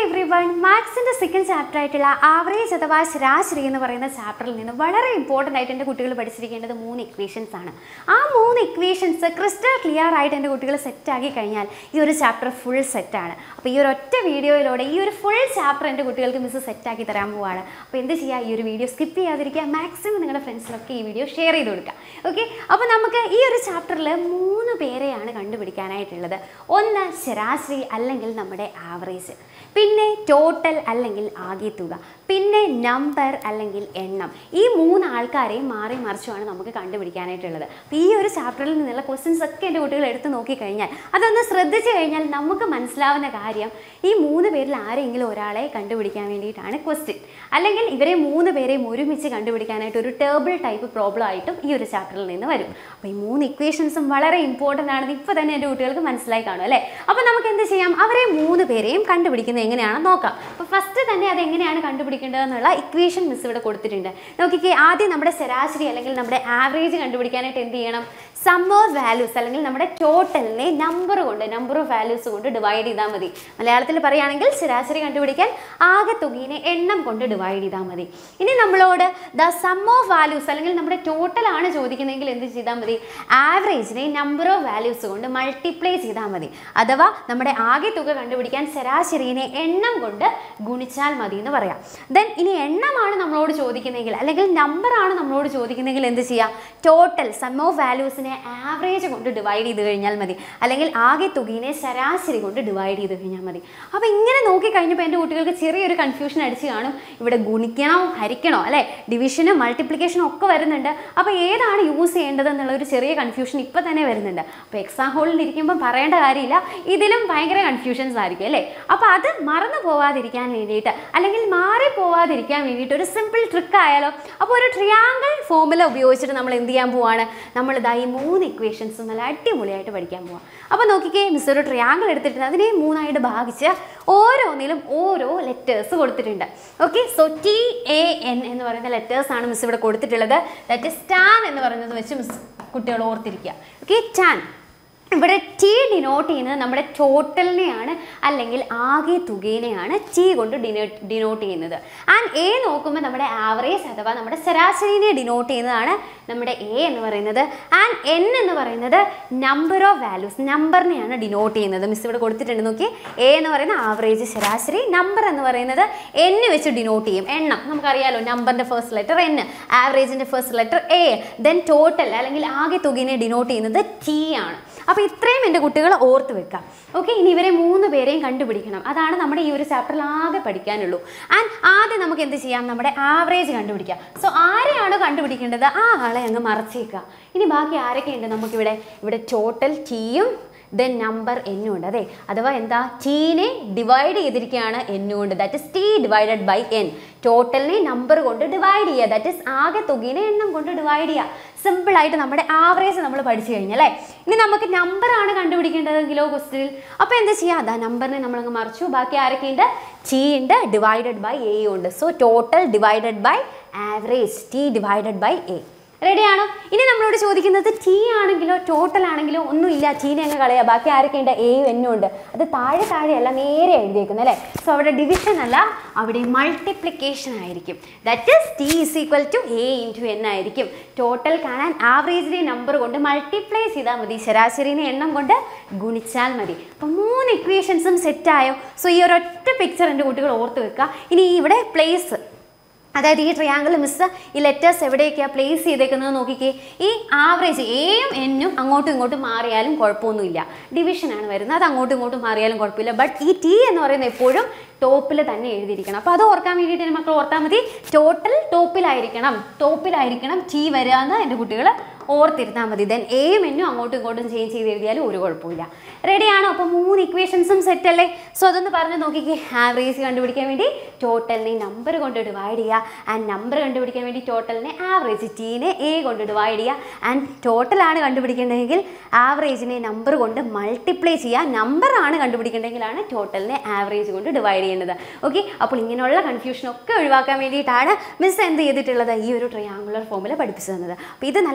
every everyone മാത്സിൻ്റെ second chapter ആയിട്ടുള്ള average അഥവാ ശരാശരി എന്ന് പറയുന്ന ചാപ്റ്ററിൽ നിന്ന് വളരെ ഇമ്പോർട്ടൻ്റ് ആയിട്ട് എൻ്റെ കുട്ടികൾ പഠിച്ചിരിക്കേണ്ടത് മൂന്ന് ഇക്വേഷൻസ് ആണ് ആ മൂന്ന് ഇക്വേഷൻസ് ക്രിസ്റ്റൽ ക്ലിയർ ആയിട്ട് എൻ്റെ കുട്ടികൾ സെറ്റാക്കി കഴിഞ്ഞാൽ ഈ ഒരു ചാപ്റ്റർ ഫുൾ സെറ്റാണ് അപ്പോൾ ഈ ഒരു ഒറ്റ വീഡിയോയിലൂടെ ഈ ഒരു ഫുൾ ചാപ്റ്റർ എൻ്റെ കുട്ടികൾക്ക് മിസ് സെറ്റാക്കി തരാൻ പോവാണ് അപ്പോൾ എന്ത് ചെയ്യുക ഈ ഒരു വീഡിയോ സ്കിപ്പ് ചെയ്യാതിരിക്കുക മാക്സിമം നിങ്ങളുടെ ഫ്രണ്ട്സിലൊക്കെ ഈ വീഡിയോ ഷെയർ ചെയ്ത് കൊടുക്കുക ഓക്കെ അപ്പോൾ നമുക്ക് ഈ ഒരു ചാപ്റ്ററിൽ മൂന്ന് പേരെയാണ് കണ്ടുപിടിക്കാനായിട്ടുള്ളത് ഒന്ന് ശരാശരി അല്ലെങ്കിൽ നമ്മുടെ ആവറേജ് പിന്നെ ടോട്ടൽ അല്ലെങ്കിൽ ആകെ തുക പിന്നെ നമ്പർ അല്ലെങ്കിൽ എണ്ണം ഈ മൂന്ന് ആൾക്കാരെയും മാറി മറിച്ചുമാണ് നമുക്ക് കണ്ടുപിടിക്കാനായിട്ടുള്ളത് അപ്പോൾ ഈ ഒരു ചാപ്റ്ററിൽ നിന്നുള്ള ക്വസ്റ്റ്യൻസ് ഒക്കെ എൻ്റെ കുട്ടികൾ എടുത്ത് നോക്കിക്കഴിഞ്ഞാൽ അതൊന്ന് ശ്രദ്ധിച്ചു കഴിഞ്ഞാൽ നമുക്ക് മനസ്സിലാവുന്ന കാര്യം ഈ മൂന്ന് പേരിൽ ആരെങ്കിലും ഒരാളെ കണ്ടുപിടിക്കാൻ വേണ്ടിയിട്ടാണ് ക്വസ്റ്റ്യൻ അല്ലെങ്കിൽ ഇവരെ മൂന്ന് പേരെയും ഒരുമിച്ച് കണ്ടുപിടിക്കാനായിട്ട് ഒരു ടേബിൾ ടൈപ്പ് പ്രോബ്ലം ആയിട്ടും ഈ ഒരു ചാപ്റ്ററിൽ നിന്ന് വരും അപ്പോൾ ഈ മൂന്ന് ഇക്വേഷൻസും വളരെ ഇമ്പോർട്ടൻ്റ് ആണെന്ന് ഇപ്പോൾ തന്നെ എൻ്റെ കുട്ടികൾക്ക് മനസ്സിലായി കാണും അല്ലേ അപ്പോൾ നമുക്ക് എന്ത് ചെയ്യാം അവരെ മൂന്ന് പേരെയും കണ്ടുപിടിക്കുന്നത് എങ്ങനെയാണെന്ന് നോക്കാം അപ്പോൾ ഫസ്റ്റ് തന്നെ അത് എങ്ങനെയാണ് കണ്ടുപിടിക്കേണ്ടതെന്നുള്ള ഇക്വേഷൻ മിസ് ഇവിടെ കൊടുത്തിട്ടുണ്ട് നോക്കിക്കേ ആദ്യം നമ്മുടെ ശരാശരി അല്ലെങ്കിൽ നമ്മുടെ ആവറേജ് കണ്ടുപിടിക്കാനായിട്ട് എന്ത് ചെയ്യണം സം ഓഫ് വാല്യൂസ് അല്ലെങ്കിൽ നമ്മുടെ ടോട്ടലിനെ നമ്പർ കൊണ്ട് നമ്പർ ഓഫ് വാല്യൂസ് കൊണ്ട് ഡിവൈഡ് ചെയ്താൽ മതി മലയാളത്തിൽ പറയുകയാണെങ്കിൽ ശരാശരി കണ്ടുപിടിക്കാൻ ആകെ തുകയിനെ എണ്ണം കൊണ്ട് ഡിവൈഡ് ചെയ്താൽ മതി ഇനി നമ്മളോട് ദ സം ഓഫ് വാല്യൂസ് അല്ലെങ്കിൽ നമ്മുടെ ടോട്ടൽ ആണ് ചോദിക്കുന്നതെങ്കിൽ എന്ത് ചെയ്താൽ മതി ആവറേജിനെ നമ്പർ ഓഫ് വാല്യൂസ് കൊണ്ട് മൾട്ടിപ്ലൈ ചെയ്താൽ മതി അഥവാ നമ്മുടെ ആകെ തുക കണ്ടുപിടിക്കാൻ ശരാശരിനെ എണ്ണം കൊണ്ട് ഗുണിച്ചാൽ മതി എന്ന് പറയാം ദെൻ ഇനി എണ്ണമാണ് നമ്മളോട് ചോദിക്കുന്നതെങ്കിൽ അല്ലെങ്കിൽ നമ്പർ ആണ് നമ്മളോട് ചോദിക്കുന്നതെങ്കിൽ എന്ത് ചെയ്യാം ടോട്ടൽ സം ഓഫ് വാല്യൂസിനെ ആവറേജ് കൊണ്ട് ഡിവൈഡ് ചെയ്ത് കഴിഞ്ഞാൽ മതി അല്ലെങ്കിൽ ആകെ തുകയിനെ ശരാശരി കൊണ്ട് ഡിവൈഡ് ചെയ്ത് കഴിഞ്ഞാൽ മതി അപ്പോൾ ഇങ്ങനെ നോക്കിക്കഴിഞ്ഞപ്പോൾ എൻ്റെ കുട്ടികൾക്ക് ചെറിയൊരു കൺഫ്യൂഷൻ അടിച്ച് കാണും ഇവിടെ ഗുണിക്കണോ ഹരിക്കണോ അല്ലേ ഡിവിഷനും മൾട്ടിപ്ലിക്കേഷനും ഒക്കെ വരുന്നുണ്ട് അപ്പോൾ ഏതാണ് യൂസ് ചെയ്യേണ്ടത് എന്നുള്ള ഒരു ചെറിയ കൺഫ്യൂഷൻ ഇപ്പോൾ തന്നെ വരുന്നുണ്ട് അപ്പോൾ എക്സാം ഹോളിൽ ഇരിക്കുമ്പോൾ പറയേണ്ട കാര്യമില്ല ഇതിലും ഭയങ്കര കൺഫ്യൂഷൻസ് ആയിരിക്കും അല്ലേ അപ്പോൾ അത് മറന്നു പോവാതിരിക്കാൻ വേണ്ടിയിട്ട് അല്ലെങ്കിൽ മാറി പോവാതിരിക്കാൻ വേണ്ടിയിട്ട് ഒരു സിമ്പിൾ ട്രിക്ക് ആയാലോ അപ്പോൾ ഒരു ട്രിയാങ്കിൾ ഫോമുല ഉപയോഗിച്ചിട്ട് നമ്മൾ എന്ത് ചെയ്യാൻ പോവാണ് നമ്മൾ ഇതാ ഈ മൂന്ന് ഇക്വേഷൻസും നല്ല അടിപൊളിയായിട്ട് പഠിക്കാൻ പോവാം അപ്പോൾ നോക്കിക്കേ മിസ് ഒരു ട്രിയാങ്കിൾ എടുത്തിട്ട് അതിനെ മൂന്നായിട്ട് ഭാഗിച്ച് ഓരോന്നിലും ഓരോ ലെറ്റേഴ്സ് കൊടുത്തിട്ടുണ്ട് okay so T A N എന്ന് പറയുന്ന ലെറ്റേഴ്സ് ആണ് മിസ് ഇവിടെ കൊടുത്തിട്ടുള്ളത് ദാറ്റ് ഇസ് ടാൻ എന്ന് പറയുന്നത് വെച്ച് മിസ് കുട്ടികൾ ഓർത്തിരിക്കുക ഓക്കെ ടാൻ ഇവിടെ ടി ഡിനോട്ട് ചെയ്യുന്നത് നമ്മുടെ ടോട്ടലിനെയാണ് അല്ലെങ്കിൽ ആകെ തുകേനെയാണ് ടി കൊണ്ട് ഡിനോ ഡിനോട്ട് ചെയ്യുന്നത് ആൻഡ് എ നോക്കുമ്പോൾ നമ്മുടെ ആവറേജ് അഥവാ നമ്മുടെ ശരാശരിനെ ഡിനോട്ട് ചെയ്യുന്നതാണ് നമ്മുടെ എ എന്ന് പറയുന്നത് ആൻഡ് എൻ എന്ന് പറയുന്നത് നമ്പർ ഓഫ് വാല്യൂസ് നമ്പറിനെയാണ് ഡിനോട്ട് ചെയ്യുന്നത് മിസ് ഇവിടെ കൊടുത്തിട്ടുണ്ട് നോക്കി എ എന്ന് പറയുന്ന ആവറേജ് ശരാശരി നമ്പർ എന്ന് പറയുന്നത് എൻ വെച്ച് ഡിനോട്ട് ചെയ്യും എണ്ണം നമുക്കറിയാലോ നമ്പറിൻ്റെ ഫസ്റ്റ് ലെറ്റർ എൻ ആവറേജിൻ്റെ first letter A then total അല്ലെങ്കിൽ ആകെ തുകനെ ഡിനോട്ട് ചെയ്യുന്നത് ടി ആണ് അപ്പോൾ ഇത്രയും എൻ്റെ കുട്ടികൾ ഓർത്ത് വെക്കാം ഓക്കെ ഇനി ഇവരെ മൂന്ന് പേരെയും കണ്ടുപിടിക്കണം അതാണ് നമ്മുടെ ഈ ഒരു ചാപ്റ്ററിൽ ആകെ പഠിക്കാനുള്ളൂ ആൻഡ് ആദ്യം നമുക്ക് എന്ത് ചെയ്യാം നമ്മുടെ ആവറേജ് കണ്ടുപിടിക്കാം സോ ആരെയാണ് കണ്ടുപിടിക്കേണ്ടത് ആ ആളെ അങ്ങ് മറച്ചേക്കുക ഇനി ബാക്കി ആരൊക്കെയുണ്ട് നമുക്കിവിടെ ഇവിടെ ടോട്ടൽ ടീയും ദെൻ നമ്പർ എന്നും ഉണ്ട് അതെ അഥവാ എന്താ ടീനെ ഡിവൈഡ് ചെയ്തിരിക്കുകയാണ് എന്നും കൊണ്ട് that is T divided by N ടോട്ടലിനെ നമ്പർ കൊണ്ട് ഡിവൈഡ് ചെയ്യുക ദാറ്റ് ഇസ് ആകെ തുകനെ എണ്ണം കൊണ്ട് ഡിവൈഡ് ചെയ്യുക സിമ്പിൾ ആയിട്ട് നമ്മുടെ ആവറേജ് നമ്മൾ പഠിച്ചു കഴിഞ്ഞാൽ അല്ലേ ഇനി നമുക്ക് നമ്പർ ആണ് കണ്ടുപിടിക്കേണ്ടതെങ്കിലോ ക്വസ്റ്റിനിൽ അപ്പോൾ എന്താ ചെയ്യുക അതാ നമ്പറിനെ നമ്മളങ്ങ് മറിച്ചു ബാക്കി ആരൊക്കെയുണ്ട് ടി ഉണ്ട് ഡിവൈഡഡ് ബൈ എ ഉണ്ട് so total divided by average T divided by A റെഡിയാണോ ഇനി നമ്മളോട് ചോദിക്കുന്നത് ടി ആണെങ്കിലോ ടോട്ടൽ ആണെങ്കിലോ ഒന്നുമില്ല ടീനെ അങ്ങ് കളയുക ബാക്കി ആരൊക്കെയുണ്ട് എയും എന്നും ഉണ്ട് അത് താഴെ താഴെയല്ല നേരെ എഴുതിയേക്കുന്നത് അല്ലേ സോ അവിടെ ഡിവിഷൻ അല്ല അവിടെ മൾട്ടിപ്ലിക്കേഷൻ ആയിരിക്കും that is T is equal to A into N ആയിരിക്കും ടോട്ടൽ കാണാൻ ആവറേജിനെ നമ്പർ കൊണ്ട് മൾട്ടിപ്ലൈ ചെയ്താൽ മതി ശരാശരിനെ എണ്ണം കൊണ്ട് ഗുണിച്ചാൽ മതി അപ്പം മൂന്ന് ഇക്വേഷൻസും സെറ്റായോ സോ ഈ ഒരൊറ്റ പിക്ചർ എൻ്റെ കുട്ടികൾ ഓർത്ത് വെക്കുക ഇനി ഇവിടെ പ്ലേസ് അതായത് ഈ ട്രയാങ്കിൾ മിസ് ഈ ലെറ്റേഴ്സ് എവിടെയൊക്കെയാണ് പ്ലേസ് ചെയ്തേക്കുന്നത് നോക്കിക്കേ ഈ ആവറേജ് എയും എന്നും അങ്ങോട്ടും ഇങ്ങോട്ടും മാറിയാലും കുഴപ്പമൊന്നുമില്ല ഡിവിഷനാണ് വരുന്നത് അത് അങ്ങോട്ടും ഇങ്ങോട്ടും മാറിയാലും കുഴപ്പമില്ല ബട്ട് ഈ ടി എന്ന് പറയുന്നത് എപ്പോഴും ടോപ്പിൽ തന്നെ എഴുതിയിരിക്കണം അപ്പോൾ അത് ഓർക്കാൻ വേണ്ടിയിട്ട് മക്കൾ ഓർത്താൽ മതി ടോട്ടൽ ടോപ്പിലായിരിക്കണം ടോപ്പിലായിരിക്കണം ടി വരിക എന്ന് എൻ്റെ കുട്ടികൾ ഓർത്തിരുന്നാൽ മതി ദെൻ എയും എന്നും അങ്ങോട്ടും ഇങ്ങോട്ടും ചേഞ്ച് ചെയ്ത് എഴുതിയാലും ഒരു കുഴപ്പമില്ല റെഡിയാണോ അപ്പോൾ മൂന്ന് ഇക്വേഷൻസും സെറ്റ് അല്ലേ സോ അതൊന്ന് പറഞ്ഞ് നോക്കിക്കേ ആവറേജ് കണ്ടുപിടിക്കാൻ വേണ്ടി ടോട്ടലിനെ നമ്പർ കൊണ്ട് ഡിവൈഡ് ചെയ്യുക ആൻഡ് നമ്പർ കണ്ടുപിടിക്കാൻ വേണ്ടി ടോട്ടലിനെ ആവറേജ് ടീനെ എ കൊണ്ട് ഡിവൈഡ് ചെയ്യുക ആൻഡ് ടോട്ടലാണ് കണ്ടുപിടിക്കേണ്ടതെങ്കിൽ ആവറേജിനെ നമ്പർ കൊണ്ട് മൾട്ടിപ്ലൈ ചെയ്യുക നമ്പറാണ് കണ്ടുപിടിക്കേണ്ടതെങ്കിലാണ് ടോട്ടലിനെ ആവറേജ് കൊണ്ട് ഡിവൈഡ് ചെയ്യേണ്ടത് ഓക്കെ അപ്പോൾ ഇങ്ങനെയുള്ള കൺഫ്യൂഷൻ ഒക്കെ ഒഴിവാക്കാൻ വേണ്ടിയിട്ടാണ് മിസ് എന്ത് ചെയ്തിട്ടുള്ളത് ഈ ഒരു ട്രയാങ്കുലർ ഫോമിൽ പഠിപ്പിച്ചു തന്നത് അപ്പോൾ ഇത് നല്ല അടിപൊളി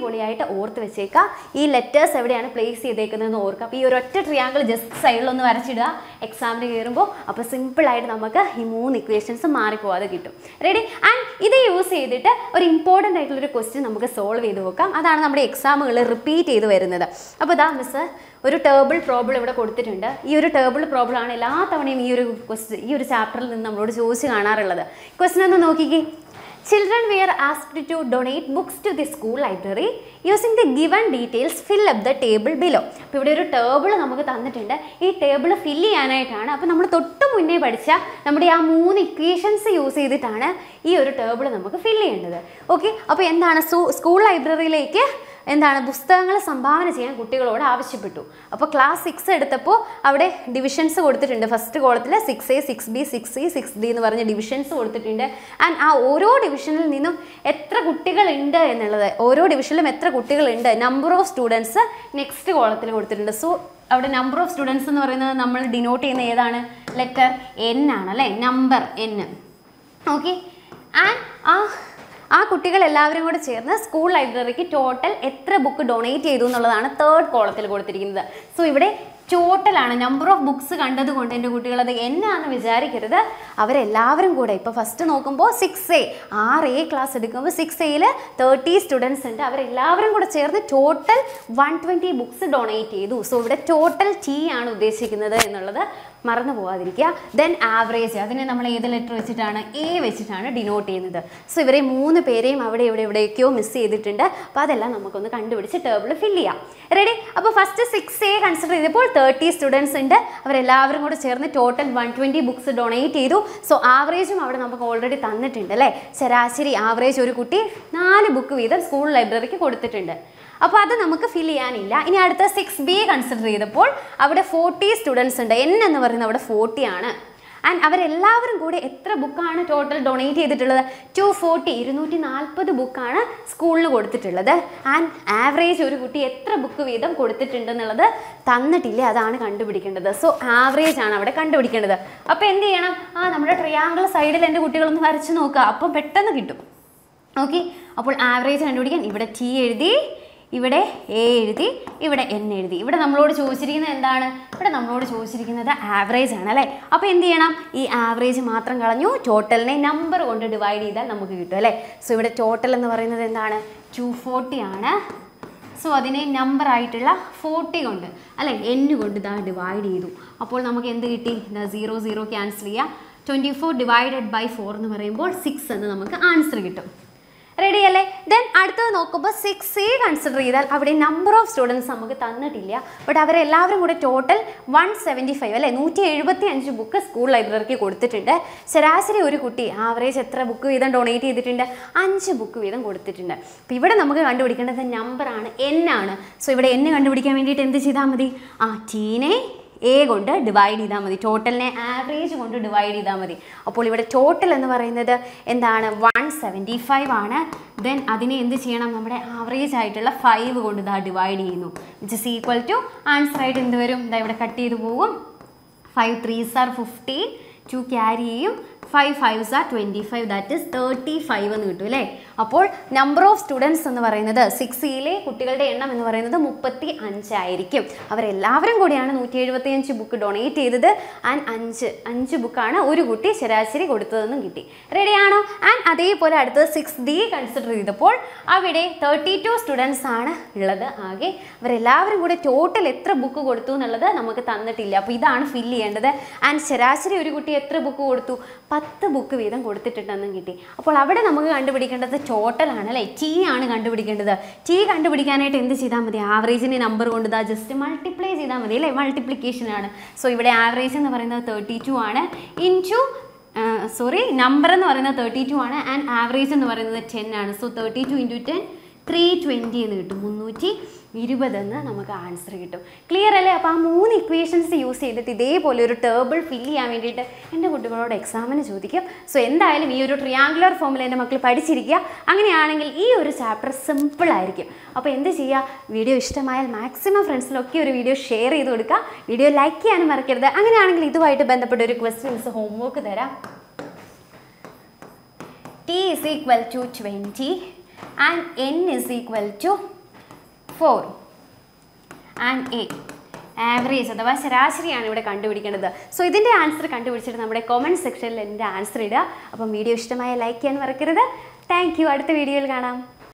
അടിപൊളിയായിട്ട് ഓർത്ത് വെച്ചേക്കുക ഈ ലെറ്റേഴ്സ് എവിടെയാണ് പ്ലേസ് ചെയ്തേക്കുന്നതെന്ന് ഓർക്കുക അപ്പോൾ ഈ ഒരു ഒറ്റ ട്രിയാങ്കിൾ ജസ്റ്റ് സൈഡിലൊന്ന് വരച്ചിടുക എക്സാമിന് കയറുമ്പോൾ അപ്പോൾ സിമ്പിളായിട്ട് നമുക്ക് ഈ മൂന്ന് ഇക്വേഷൻസ് മാറിപ്പോവാതെ കിട്ടും റെഡി ആൻഡ് ഇത് യൂസ് ചെയ്തിട്ട് ഒരു ഇമ്പോർട്ടൻ്റ് ആയിട്ടുള്ളൊരു ക്വസ്റ്റ്യൻ നമുക്ക് സോൾവ് ചെയ്ത് നോക്കാം അതാണ് നമ്മുടെ എക്സാമുകൾ റിപ്പീറ്റ് ചെയ്ത് വരുന്നത് അപ്പോൾ ഇതാ മിസ് ഒരു ടേബിൾ പ്രോബ്ലം ഇവിടെ കൊടുത്തിട്ടുണ്ട് ഈ ഒരു ടേബിൾ പ്രോബ്ലം ആണ് എല്ലാ തവണയും ഈ ഒരു ക്വസ്റ്റ്യൻ ഈ ഒരു ചാപ്റ്ററിൽ നിന്ന് നമ്മളോട് ചോദിച്ച് കാണാറുള്ളത് ക്വസ്റ്റ്യൻ ഒന്ന് നോക്കിക്കേ children were asked to donate books to the school library using the given details fill up the table below അപ്പോൾ ഇവിടെ ഒരു ടേബിൾ നമുക്ക് തന്നിട്ടുണ്ട് ഈ ടേബിൾ ഫില്ല് ചെയ്യാനായിട്ടാണ് അപ്പോൾ നമ്മൾ തൊട്ട് മുന്നേ പഠിച്ച നമ്മുടെ ആ മൂന്ന് ഇക്വേഷൻസ് യൂസ് ചെയ്തിട്ടാണ് ഈ ഒരു ടേബിൾ നമുക്ക് ഫില്ല് ചെയ്യേണ്ടത് ഓക്കെ അപ്പോൾ എന്താണ് സ്കൂൾ ലൈബ്രറിയിലേക്ക് എന്താണ് പുസ്തകങ്ങൾ സംഭാവന ചെയ്യാൻ കുട്ടികളോട് ആവശ്യപ്പെട്ടു അപ്പോൾ ക്ലാസ് സിക്സ് എടുത്തപ്പോൾ അവിടെ ഡിവിഷൻസ് കൊടുത്തിട്ടുണ്ട് ഫസ്റ്റ് കോളത്തിൽ six A six B six C six D എന്ന് പറഞ്ഞ ഡിവിഷൻസ് കൊടുത്തിട്ടുണ്ട് ആൻഡ് ആ ഓരോ ഡിവിഷനിൽ നിന്നും എത്ര കുട്ടികളുണ്ട് എന്നുള്ളത് ഓരോ ഡിവിഷനിലും എത്ര കുട്ടികളുണ്ട് നമ്പർ ഓഫ് സ്റ്റുഡൻസ് നെക്സ്റ്റ് കോളത്തിൽ കൊടുത്തിട്ടുണ്ട് സോ അവിടെ നമ്പർ ഓഫ് സ്റ്റുഡൻസ് എന്ന് പറയുന്നത് നമ്മൾ ഡിനോട്ട് ചെയ്യുന്ന ഏതാണ് ലെറ്റർ എൻ ആണ് അല്ലേ നമ്പർ എൻ ഓക്കെ ആൻഡ് ആ ആ കുട്ടികൾ എല്ലാവരും കൂടെ ചേർന്ന് സ്കൂൾ ലൈബ്രറിക്ക് ടോട്ടൽ എത്ര ബുക്ക് ഡൊണേറ്റ് ചെയ്തു എന്നുള്ളതാണ് തേർഡ് കോളത്തിൽ കൊടുത്തിരിക്കുന്നത് സോ ഇവിടെ ടോട്ടലാണ് നമ്പർ ഓഫ് ബുക്സ് കണ്ടതുകൊണ്ട് എൻ്റെ കുട്ടികൾ അത് എന്നാന്ന് വിചാരിക്കരുത് അവരെല്ലാവരും കൂടെ ഇപ്പോൾ ഫസ്റ്റ് നോക്കുമ്പോൾ സിക്സ് എ ആറ് എ ക്ലാസ് എടുക്കുമ്പോൾ സിക്സ് എയിൽ തേർട്ടി സ്റ്റുഡൻസ് ഉണ്ട് അവരെല്ലാവരും കൂടെ ചേർന്ന് total one twenty books donate ചെയ്തു സോ ഇവിടെ ടോട്ടൽ ടി ആണ് ഉദ്ദേശിക്കുന്നത് എന്നുള്ളത് മറന്നു പോകാതിരിക്കുക ദെൻ ആവറേജ് അതിനെ നമ്മൾ ഏത് ലെറ്റർ വെച്ചിട്ടാണ് എ വെച്ചിട്ടാണ് ഡിനോട്ട് ചെയ്യുന്നത് സോ ഇവരെ മൂന്ന് പേരെയും അവിടെ ഇവിടെ എവിടെയൊക്കെയോ മിസ് ചെയ്തിട്ടുണ്ട് അപ്പോൾ അതെല്ലാം നമുക്കൊന്ന് കണ്ടുപിടിച്ച് ടേബിൾ ഫില്ല് ചെയ്യാം റെഡി അപ്പോൾ ഫസ്റ്റ് സിക്സ് എ കൺസിഡർ ചെയ്തപ്പോൾ തേർട്ടി സ്റ്റുഡൻസ് ഉണ്ട് അവരെല്ലാവരും കൂടെ ചേർന്ന് total one twenty books donate ചെയ്തു സോ ആവറേജും അവിടെ നമുക്ക് ഓൾറെഡി തന്നിട്ടുണ്ട് അല്ലേ ശരാശരി ആവറേജ് ഒരു കുട്ടി നാല് ബുക്ക് വീതം സ്കൂൾ ലൈബ്രറിക്ക് കൊടുത്തിട്ടുണ്ട് അപ്പോൾ അത് നമുക്ക് ഫിൽ ചെയ്യാനില്ല ഇനി അടുത്ത സിക്സ് ബി കൺസിഡർ ചെയ്തപ്പോൾ അവിടെ ഫോർട്ടി സ്റ്റുഡൻസ് ഉണ്ട് എൻ എന്ന് പറയുന്നത് അവിടെ ഫോർട്ടി ആണ് ആൻഡ് അവരെല്ലാവരും കൂടി എത്ര ബുക്കാണ് ടോട്ടൽ ഡൊണേറ്റ് ചെയ്തിട്ടുള്ളത് ടു ഫോർട്ടി ഇരുന്നൂറ്റി നാൽപ്പത് ബുക്കാണ് സ്കൂളിന് കൊടുത്തിട്ടുള്ളത് ആൻഡ് ആവറേജ് ഒരു കുട്ടി എത്ര ബുക്ക് വീതം കൊടുത്തിട്ടുണ്ടെന്നുള്ളത് തന്നിട്ടില്ല അതാണ് കണ്ടുപിടിക്കേണ്ടത് സോ ആവറേജ് ആണ് അവിടെ കണ്ടുപിടിക്കേണ്ടത് അപ്പോൾ എന്ത് ചെയ്യണം ആ നമ്മുടെ ട്രിയാങ്കിൾ സൈഡിൽ എൻ്റെ കുട്ടികളൊന്ന് വരച്ച് നോക്കുക അപ്പം പെട്ടെന്ന് കിട്ടും ഓക്കെ അപ്പോൾ ആവറേജ് കണ്ടുപിടിക്കാൻ ഇവിടെ ടി എഴുതി ഇവിടെ എ എഴുതി ഇവിടെ എൻ എഴുതി ഇവിടെ നമ്മളോട് ചോദിച്ചിരിക്കുന്നത് എന്താണ് ഇവിടെ നമ്മളോട് ചോദിച്ചിരിക്കുന്നത് ആവറേജ് ആണ് അല്ലേ അപ്പോൾ എന്ത് ചെയ്യണം ഈ ആവറേജ് മാത്രം കളഞ്ഞു ടോട്ടലിനെ നമ്പർ കൊണ്ട് ഡിവൈഡ് ചെയ്താൽ നമുക്ക് കിട്ടും അല്ലേ സോ ഇവിടെ ടോട്ടൽ എന്ന് പറയുന്നത് എന്താണ് ടു ഫോർട്ടി ആണ് സോ അതിനെ നമ്പർ ആയിട്ടുള്ള ഫോർട്ടി കൊണ്ട് അല്ലെ എൻ കൊണ്ട് ഇതാ ഡിവൈഡ് ചെയ്തു അപ്പോൾ നമുക്ക് എന്ത് കിട്ടി ഇതാ സീറോ സീറോ ക്യാൻസൽ ചെയ്യാം twenty four divided by four എന്ന് പറയുമ്പോൾ സിക്സ് എന്ന് നമുക്ക് ആൻസർ കിട്ടും റെഡി അല്ലേ ദെൻ അടുത്തത് നോക്കുമ്പോൾ സിക്സ് സി കൺസിഡർ ചെയ്താൽ അവിടെ നമ്പർ ഓഫ് സ്റ്റുഡൻസ് നമുക്ക് തന്നിട്ടില്ല ബട്ട് അവരെല്ലാവരും കൂടെ ടോട്ടൽ വൺ സെവൻറ്റി ഫൈവ് അല്ലേ നൂറ്റി എഴുപത്തി അഞ്ച് ബുക്ക് സ്കൂൾ ലൈബ്രറിക്ക് കൊടുത്തിട്ടുണ്ട് ശരാശരി ഒരു കുട്ടി ആവറേജ് എത്ര ബുക്ക് വീതം ഡൊണേറ്റ് ചെയ്തിട്ടുണ്ട് അഞ്ച് ബുക്ക് വീതം കൊടുത്തിട്ടുണ്ട് അപ്പോൾ ഇവിടെ നമുക്ക് കണ്ടുപിടിക്കേണ്ടത് നമ്പറാണ് എൻ ആണ് സോ ഇവിടെ എൻ കണ്ടുപിടിക്കാൻ വേണ്ടിയിട്ട് എന്ത് ചെയ്താൽ മതി ആ ടീനെ എ കൊണ്ട് ഡിവൈഡ് ചെയ്താൽ മതി ടോട്ടലിനെ ആവറേജ് കൊണ്ട് ഡിവൈഡ് ചെയ്താൽ മതി അപ്പോൾ ഇവിടെ ടോട്ടൽ എന്ന് പറയുന്നത് എന്താണ് വൺ സെവൻറ്റി ഫൈവ് ആണ് ദെൻ അതിനെ എന്ത് ചെയ്യണം നമ്മുടെ ആവറേജ് ആയിട്ടുള്ള ഫൈവ് കൊണ്ട് ഇതാ ഡിവൈഡ് ചെയ്യുന്നു which is equal to answer ആയിട്ട് എന്ത് വരും ഇതാ ഇവിടെ കട്ട് ചെയ്ത് പോകും five threes are fifteen two carry ചെയ്യും five fives are twenty five that is thirty five എന്ന് കിട്ടും അല്ലേ അപ്പോൾ നമ്പർ ഓഫ് സ്റ്റുഡൻസ് എന്ന് പറയുന്നത് സിക്സ് സിയിലെ കുട്ടികളുടെ എണ്ണം എന്ന് പറയുന്നത് മുപ്പത്തി അഞ്ചായിരിക്കും അവരെല്ലാവരും കൂടിയാണ് നൂറ്റി എഴുപത്തി അഞ്ച് ബുക്ക് ഡൊണേറ്റ് ചെയ്തത് ആൻഡ് അഞ്ച് അഞ്ച് ബുക്കാണ് ഒരു കുട്ടി ശരാശരി കൊടുത്തതെന്നും കിട്ടി റെഡിയാണോ ആൻഡ് അതേപോലെ അടുത്തത് സിക്സ് ഡി കൺസിഡർ ചെയ്തപ്പോൾ അവിടെ തേർട്ടി ടു സ്റ്റുഡൻസ് ആണ് ഉള്ളത് ആകെ അവരെല്ലാവരും കൂടെ ടോട്ടൽ എത്ര ബുക്ക് കൊടുത്തു എന്നുള്ളത് നമുക്ക് തന്നിട്ടില്ല അപ്പോൾ ഇതാണ് ഫില്ല് ചെയ്യേണ്ടത് ആൻഡ് ശരാശരി ഒരു കുട്ടി എത്ര ബുക്ക് കൊടുത്തു പത്ത് ബുക്ക് വീതം കൊടുത്തിട്ടുണ്ടെന്നും കിട്ടി അപ്പോൾ അവിടെ നമുക്ക് കണ്ടുപിടിക്കേണ്ടത് ടോട്ടൽ ആണ് അല്ലേ ടി ആണ് കണ്ടുപിടിക്കേണ്ടത് ടി കണ്ടുപിടിക്കാനായിട്ട് എന്ത് ചെയ്താൽ മതി ആവറേജിനെ നമ്പർ കൊണ്ട് ഇതാ ജസ്റ്റ് മൾട്ടിപ്ലൈ ചെയ്താൽ മതി അല്ലേ മൾട്ടിപ്ലിക്കേഷൻ ആണ് സോ ഇവിടെ ആവറേജ് എന്ന് പറയുന്നത് തേർട്ടി ടു ആണ് ഇൻ ടു സോറി നമ്പർ എന്ന് പറയുന്നത് തേർട്ടി ടു ആണ് ആൻഡ് ആവറേജ് എന്ന് പറയുന്നത് ടെൻ ആണ് so thirty two into ten three twenty എന്ന് കിട്ടും മുന്നൂറ്റി ഇരുപതെന്ന് നമുക്ക് ആൻസർ കിട്ടും ക്ലിയർ അല്ലേ അപ്പോൾ ആ മൂന്ന് ഇക്വേഷൻസ് യൂസ് ചെയ്തിട്ട് ഇതേപോലെ ഒരു ടേബിൾ ഫില്ല് ചെയ്യാൻ വേണ്ടിയിട്ട് എൻ്റെ കുട്ടികളോട് എക്സാമിന് ചോദിക്കും സോ എന്തായാലും ഈ ഒരു ട്രിയാങ്കുലർ ഫോമിൽ എൻ്റെ മക്കൾ പഠിച്ചിരിക്കുക അങ്ങനെയാണെങ്കിൽ ഈ ഒരു ചാപ്റ്റർ സിമ്പിൾ ആയിരിക്കും അപ്പോൾ എന്ത് ചെയ്യുക വീഡിയോ ഇഷ്ടമായാൽ മാക്സിമം ഫ്രണ്ട്സിലൊക്കെ ഒരു വീഡിയോ ഷെയർ ചെയ്ത് കൊടുക്കുക വീഡിയോ ലൈക്ക് ചെയ്യാനും മറക്കരുത് അങ്ങനെയാണെങ്കിൽ ഇതുമായിട്ട് ബന്ധപ്പെട്ട ഒരു ക്വസ്റ്റ്യൻസ് ഹോംവർക്ക് തരാം t is equal to 20 and n is equal to four and A average അഥവാ ശരാശരിയാണ് ഇവിടെ കണ്ടുപിടിക്കേണ്ടത് സോ ഇതിൻ്റെ ആൻസർ കണ്ടുപിടിച്ചിട്ട് നമ്മുടെ കമൻറ്റ് സെക്ഷനിൽ എൻ്റെ ആൻസർ ഇടുക അപ്പം വീഡിയോ ഇഷ്ടമായ ലൈക്ക് ചെയ്യാൻ മറക്കരുത് താങ്ക് യു അടുത്ത വീഡിയോയിൽ കാണാം